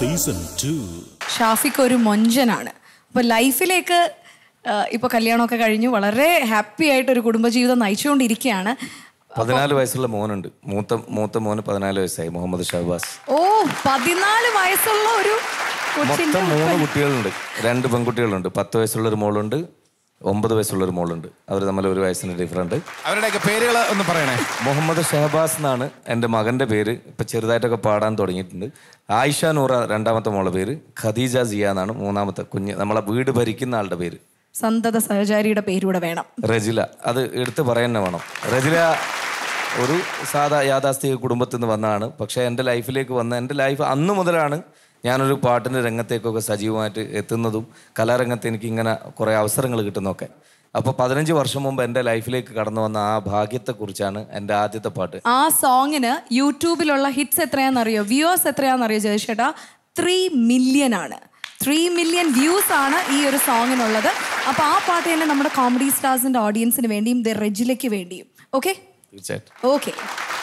season two ഷാഫിക്ക് ഒരു മൊഞ്ചനാണ് അപ്പൊ ലൈഫിലേക്ക് ആ, ഇപ്പൊ കല്യാണമൊക്കെ കഴിഞ്ഞു വളരെ ഹാപ്പി ആയിട്ട് ഒരു കുടുംബജീവിതം നയിച്ചുകൊണ്ടിരിക്കുകയാണ് പതിനാല് വയസ്സുള്ള മോനുണ്ട് മൂത്ത മൂത്ത മോന് പതിനാല് വയസ്സായി മുഹമ്മദ് ഷഹബാസ് ഓ പതിനാല് വയസ്സുള്ള ഒരു കൊച്ചിന്റെ മൊത്തം മൂന്ന് കുട്ടികളുണ്ട് രണ്ട് പെൺകുട്ടികളുണ്ട് പത്ത് വയസ്സുള്ള ഒരു മോളുണ്ട് ഒമ്പത് വയസ്സുള്ള ഒരു മോളുണ്ട് അവർ തമ്മിൽ ഒരു വയസ്സിന് ഡിഫറൻറ്റ് അവരുടെയൊക്കെ പേരുകൾ ഒന്ന് പറയണേ മുഹമ്മദ് ഷഹബാസ് എന്നാണ് എൻ്റെ മകൻ്റെ പേര് ഇപ്പം ചെറുതായിട്ടൊക്കെ പാടാൻ തുടങ്ങിയിട്ടുണ്ട് ആയിഷ നൂറ രണ്ടാമത്തെ മോളുടെ പേര് ഖദീജ സിയ എന്നാണ് മൂന്നാമത്തെ കുഞ്ഞ് നമ്മളെ വീട് ഭരിക്കുന്ന ആളുടെ പേര് സന്തത സഹചാരിയുടെ പേരൂടെ വേണം റജില അത് എടുത്ത് പറയാൻ തന്നെ വേണം റജില ഒരു സാധാ യാഥാസ്ഥിക കുടുംബത്തിൽ നിന്ന് വന്നതാണ് പക്ഷേ എൻ്റെ ലൈഫിലേക്ക് വന്ന എൻ്റെ ലൈഫ് അന്ന് മുതലാണ് ഞാനൊരു പാട്ടിൻ്റെ രംഗത്തേക്കൊക്കെ സജീവമായിട്ട് എത്തുന്നതും കലാരംഗത്ത് എനിക്ക് ഇങ്ങനെ കുറേ അവസരങ്ങൾ കിട്ടുന്നതൊക്കെ അപ്പോൾ പതിനഞ്ച് വർഷം മുമ്പ് എൻ്റെ ലൈഫിലേക്ക് കടന്നു വന്ന ആ ഭാഗ്യത്തെക്കുറിച്ചാണ് എൻ്റെ ആദ്യത്തെ പാട്ട് ആ സോങ്ങിന് യൂട്യൂബിലുള്ള ഹിറ്റ്സ് എത്രയാണെന്നറിയോ വ്യൂവേഴ്സ് എത്രയാണെന്നറിയോ ജയശേട്ടാ ത്രീ മില്യൺ ആണ് ത്രീ മില്യൺ വ്യൂസ് ആണ് ഈ ഒരു സോങ്ങിനുള്ളത് അപ്പോൾ ആ പാട്ട് തന്നെ നമ്മുടെ കോമഡി സ്റ്റാർസിന്റെ ഓഡിയൻസിന് വേണ്ടിയും ദ റെജിലയ്ക്ക് വേണ്ടിയും ഓക്കെ തീർച്ചയായിട്ടും ഓക്കെ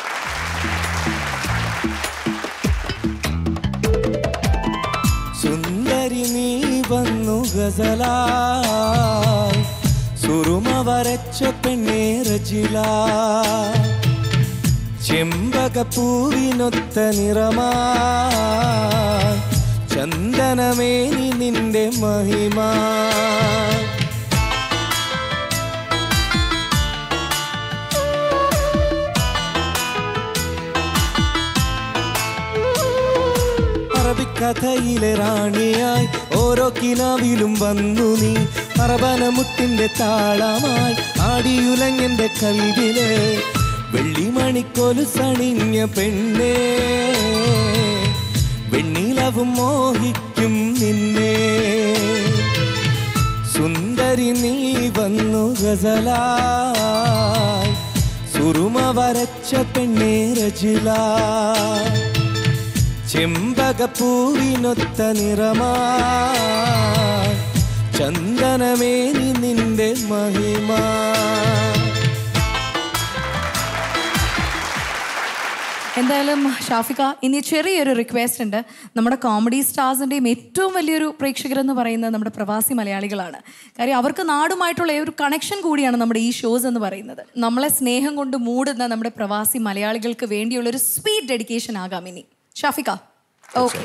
സുന്ദരി നീ വന്നു ഗസലായി സുറുമ വരച്ച പെണ്ണേ റജില ചെമ്പകപ്പൂവിനൊത്ത നിറമാ ചന്ദനമേനി നിന്റെ മഹിമാ അറബിക്കഥയിലെ റാണിയായി ഓരോ കിനാവിലും വന്നു നീ അറബനമുത്തിന്റെ താളമായി ആടിയുലങ്ങന്റെ കൽവില് വെള്ളിമണിക്കൊലു സണിഞ്ഞ പെണ്ണേ വെണ്ണിലവും മോഹിക്കും നിന്നെ സുന്ദരി നീ വന്നു ഗസലായി സുറുമ വരച്ച പെണ്ണേ രചില ചെമ്പകപ്പൂവിനൊത്ത നിറമാ ചന്ദനമേനി നിന്റെ മഹിമാ എന്തായാലും ഷാഫിക ഇനി ചെറിയൊരു റിക്വസ്റ്റ് ഉണ്ട് നമ്മുടെ കോമഡി സ്റ്റാർസിൻ്റെയും ഏറ്റവും വലിയൊരു പ്രേക്ഷകരെന്ന് പറയുന്നത് നമ്മുടെ പ്രവാസി മലയാളികളാണ് കാര്യം അവർക്ക് നാടുമായിട്ടുള്ള ഒരു കണക്ഷൻ കൂടിയാണ് നമ്മുടെ ഈ ഷോസ് എന്ന് പറയുന്നത് നമ്മളെ സ്നേഹം കൊണ്ട് മൂടുന്ന നമ്മുടെ പ്രവാസി മലയാളികൾക്ക് വേണ്ടിയുള്ള ഒരു സ്വീറ്റ് ഡെഡിക്കേഷൻ ആകാം ഇനി ഷാഫിക ഓക്കെ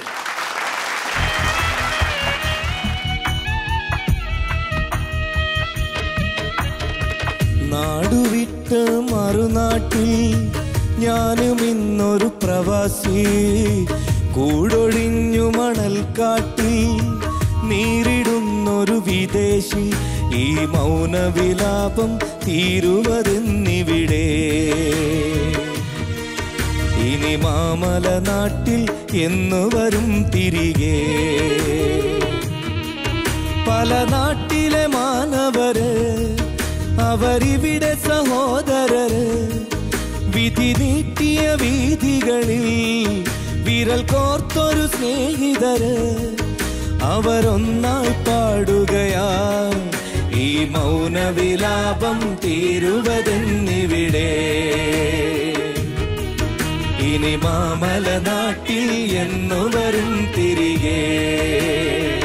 നാടുവിട്ട് മറുനാട്ടിൽ ഞാനും ഇന്നൊരു പ്രവാസി കൂടൊഴിഞ്ഞു മണൽക്കാട്ടിൽ നീരിടുന്നൊരു വിദേശി ഈ മൗനവിലാപം തീരുവതെന്നിവിടെ ഇനി മാമല നാട്ടിൽ എന്നു വരും തിരികെ പല നാട്ടിലെ മാനവര് അവരിവിടെ സഹോദരര് വിധി നീട്ടിയ വീതികളിൽ വിരൽ കോർത്തൊരു സ്നേഹിതര് അവരൊന്നായി പാടുകയാ ഈ മൗനവിലാപം തീരുവതെന്നിവിടെ ഇനി മാമല നാട്ടിൽ എന്നു വരും തിരികെ